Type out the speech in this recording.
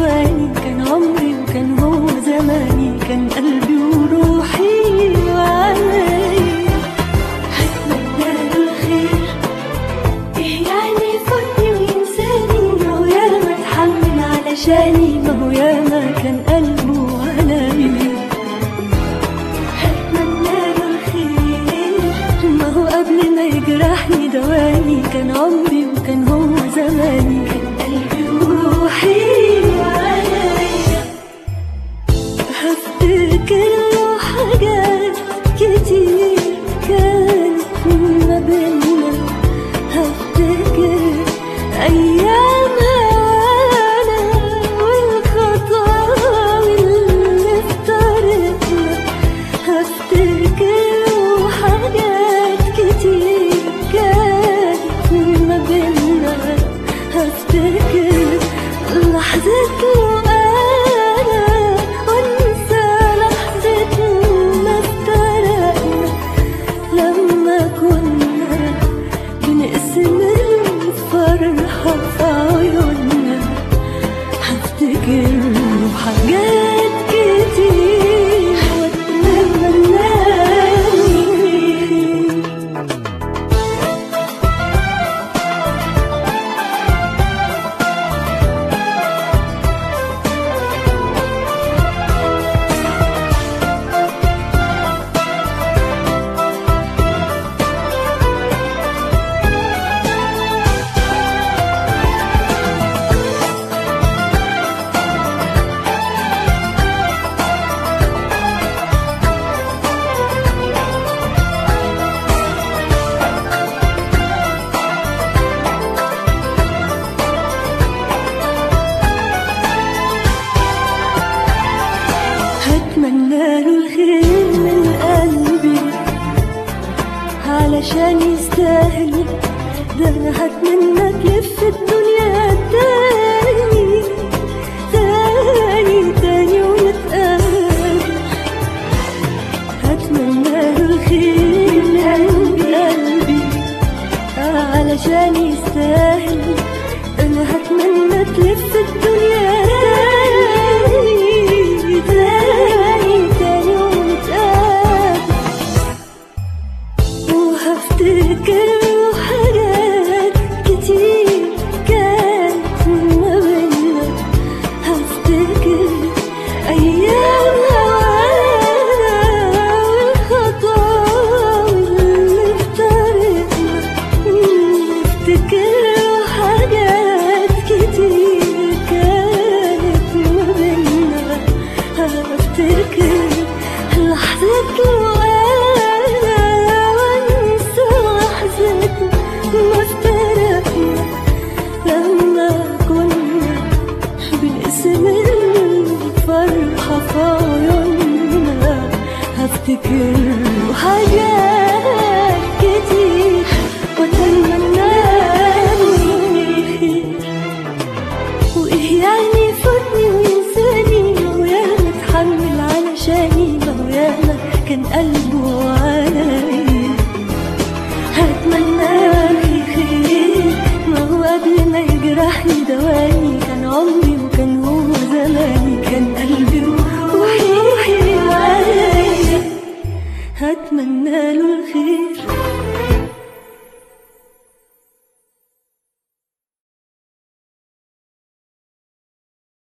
دواني كان عمري وكان هو زماني كان قلبي وروحي وعيني هتمنى له الخير ايه يعني يفوتني وينساني ما هو ياما اتحمل علشاني ما هو ياما كان قلبه عليا هتمنى له الخير ما هو قبل ما يجرحني دواني كان عمري وكان هو زماني كان قلبي وروحي وعينيا هفتكر له حاجات كتير كانت ما بينا هفتكر أيام هوانا والخطاوي اللي افترقنا هفتكر له حاجات كتير كانت ما بينا هفتكر لحظة أنا وانسى لحظة ما افترقنا لما كنا بنقسم الفرحة في عيوننا هفتكر حاجات كتير واتمنى هتمنى له الخير من قلبي علشان يستاهل ده انا هتمنى تلف الدنيا تاني تاني تاني ونتقابل هتمنى له الخير من قلبي قلبي علشان يستاهل انا هتمنى تلف الدنيا تاني تاني تاني ونتقابل وهفتكر له حاجات كتير كانت ما بينا هفتكر أيام هوانا والخطاوي اللي افترقنا نفتكر له حاجات كتير كانت ما بينا هفتكر لحظة وأنا وأنسى لحظة ما افترقنا لما كنا بنقسم الفرحة في عيوننا هفتكر حاجات كتير وأتمنى له وإيه يعني يفوتني وينساني ما هو ياما اتحمل علشاني ما هو ياما كان قلبه عليا هتمنى لي خير ما هو قبل ما يجرحني دواء